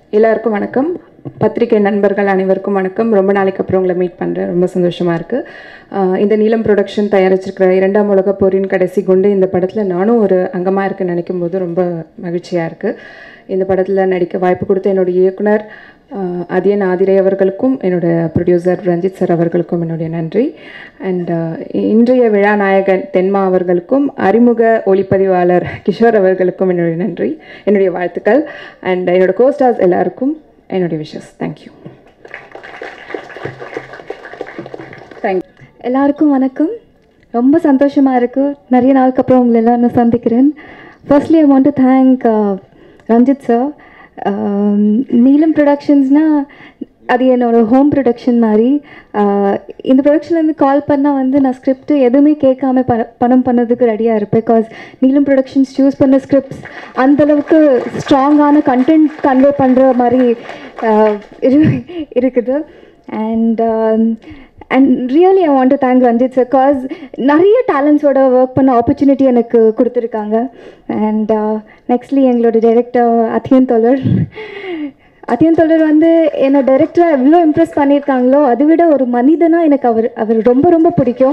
எல்லாருக்கும் வணக்கம் பத்திரிகை நண்பர்கள் அனைவருக்கும் வணக்கம் ரொம்ப நாளைக்கு அப்புறம் உங்களை மீட் பண்ணுறேன் ரொம்ப சந்தோஷமாக இருக்குது இந்த நீலம் ப்ரொடக்ஷன் தயாரிச்சிருக்கிற இரண்டாம் உலகப் போரின் கடைசி குண்டு இந்த படத்தில் நானும் ஒரு அங்கமாக இருக்குன்னு நினைக்கும் போது ரொம்ப மகிழ்ச்சியாக இருக்குது இந்த படத்தில் நடிக்க வாய்ப்பு கொடுத்த என்னுடைய இயக்குனர் ஆஹ், அதியன் ஆதிரை அவர்களுக்கும் என்னோட ப்ரொடியூசர் ரஞ்சித் சார் அவர்களுக்கும் என்னுடைய நன்றி அண்ட் இன்றைய விழா நாயகன் தென்மா அவர்களுக்கும் அறிமுக ஒளிப்பதிவாளர் கிஷோர் அவர்களுக்கும் என்னுடைய நன்றி என்னுடைய வாழ்த்துக்கள் அண்ட் என்னோட கோஸ்டார்ஸ் எல்லாருக்கும் என்னுடைய விஷஸ் தேங்க்யூ தேங்க் எல்லாருக்கும் வணக்கம் ரொம்ப சந்தோஷமாக இருக்குது நிறைய நாளுக்கு அப்புறம் உங்களை எல்லாம் நான் சந்திக்கிறேன் firstly I want to thank Ranjith sir Neelam ப்ரொடக்ஷன்ஸ்னால் அது என்னோட ஹோம் ப்ரொடக்ஷன் மாதிரி ஆஹ் இந்த ப்ரொடக்ஷன்லேருந்து கால் பண்ணால் வந்து நான் ஸ்கிரிப்ட் எதுவுமே கேட்காம ப பணம் பண்ணதுக்கு ரெடியாக இருப்பேன் பிகாஸ் நீலம் ப்ரொடக்ஷன்ஸ் சூஸ் பண்ண ஸ்கிரிப்ட்ஸ் அந்தளவுக்கு ஸ்ட்ராங்கான கண்டென்ட் கன்வே பண்ணுற மாதிரி ஆஹ் இரு- இருக்குது and and really I want to thank Ranjith sir cause நிறைய டேலண்ட்ஸோட ஒர்க் பண்ண ஆப்பர்ச்சுனிட்டி எனக்கு கொடுத்துருக்காங்க அண்ட் நெக்ஸ்ட்லி எங்களோட டைரக்டர் அத்தியன் தொலர் அத்தியன் தொலர் வந்து என்னை டைரக்டராக எவ்வளோ இம்ப்ரெஸ் பண்ணியிருக்காங்களோ அதை விட ஒரு மனிதனாக எனக்கு அவர் அவர் ரொம்ப ரொம்ப பிடிக்கும்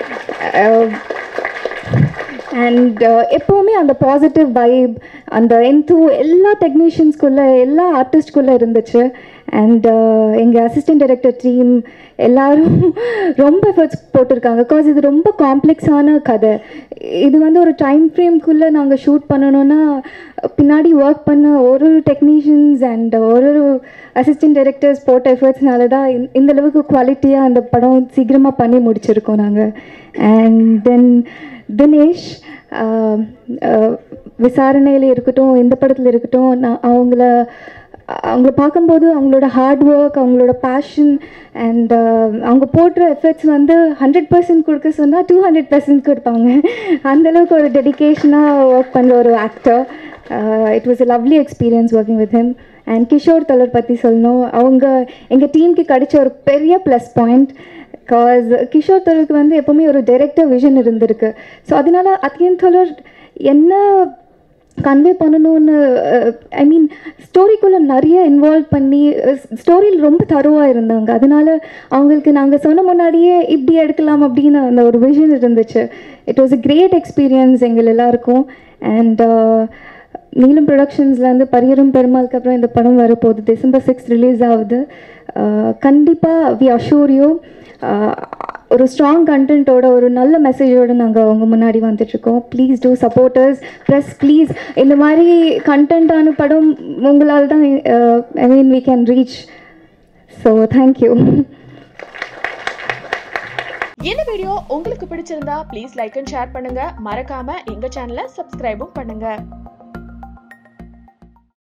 அண்ட் எப்போவுமே அந்த பாசிட்டிவ் வைப் அந்த என்தூ எல்லா டெக்னீஷியன்ஸ்குள்ளே எல்லா ஆர்டிஸ்ட்குள்ளே இருந்துச்சு அண்ட் எங்கள் அசிஸ்டன்ட் டைரக்டர் டீம் எல்லாரும் ரொம்ப எஃபர்ட்ஸ் போட்டிருக்காங்க பிகாஸ் இது ரொம்ப காம்ப்ளெக்ஸான கதை இது வந்து ஒரு டைம் ஃப்ரேம்குள்ளே நாங்கள் ஷூட் பண்ணணும்னா பின்னாடி ஒர்க் பண்ண ஒரு ஒரு டெக்னீஷியன்ஸ் அண்ட் ஒரு ஒரு அசிஸ்டன்ட் டைரக்டர்ஸ் போட்ட எஃபர்ட்ஸ்னால தான் இந்த- இந்த அளவுக்கு குவாலிட்டியாக அந்த படம் சீக்கிரமாக பண்ணி முடிச்சிருக்கோம் நாங்கள் அண்ட் தென் தினேஷ் ஆஹ், ஆஹ், விசாரணையில் இருக்கட்டும் இந்த படத்தில் இருக்கட்டும் நான் அவங்கள அவங்கள பார்க்கும்போது அவங்களோட ஹார்ட் ஒர்க் அவங்களோட பேஷன் அண்ட் அவங்க போடுற எஃபர்ட்ஸ் வந்து ஹண்ட்ரட் பர்சன்ட் கொடுக்க சொன்னால் டூ ஹண்ட்ரட் பர்சன்ட் கொடுப்பாங்க அந்தளவுக்கு ஒரு டெடிக்கேஷனாக ஒர்க் பண்ணுற ஒரு actor it was a lovely experience working with him and Kishore Thalar பற்றி சொல்லணும் அவங்க எங்கள் டீமுக்கு கிடைச்ச ஒரு பெரிய ப்ளஸ் பாயிண்ட் காஸ் கிஷோர் தலருக்கு வந்து எப்போவுமே ஒரு டைரக்டர் விஷன் இருந்திருக்கு ஸோ அதனால அத்தியன் தலர் என்ன கன்வே பண்ணணும்னு ஐ மீன் ஸ்டோரிக்குள்ளே நிறைய இன்வால்வ் பண்ணி ஸ்டோரியில் ரொம்ப தருவாக இருந்தாங்க அதனால அவங்களுக்கு நாங்கள் சொன்ன முன்னாடியே இப்படி எடுக்கலாம் அப்படின்னு அந்த ஒரு விஷன் இருந்துச்சு it was a great experience எங்கள் எல்லாருக்கும் அண்ட் நீலம் ப்ரொடக்ஷன்ஸ்லேருந்து பரியரும் பெருமாளுக்கு அப்புறம் இந்த படம் வரப்போகுது டிசம்பர் சிக்ஸ் ரிலீஸ் ஆகுது கண்டிப்பாக வி அஷூர் யூ ஒரு ஸ்ட்ராங் கண்டென்ட்டோட ஒரு நல்ல மெசேஜோட நாங்கள் உங்க முன்னாடி வந்துட்டுருக்கோம் please do supporters plus please இந்த மாதிரி கண்டென்ட்டான படம் உங்களால் தான் I mean we can reach so thank you இந்த வீடியோ உங்களுக்கு பிடிச்சிருந்தா ப்ளீஸ் லைக் அண்ட் ஷேர் பண்ணுங்க மறக்காம எங்க சேனலை சப்ஸ்கிரைபும் பண்ணுங்க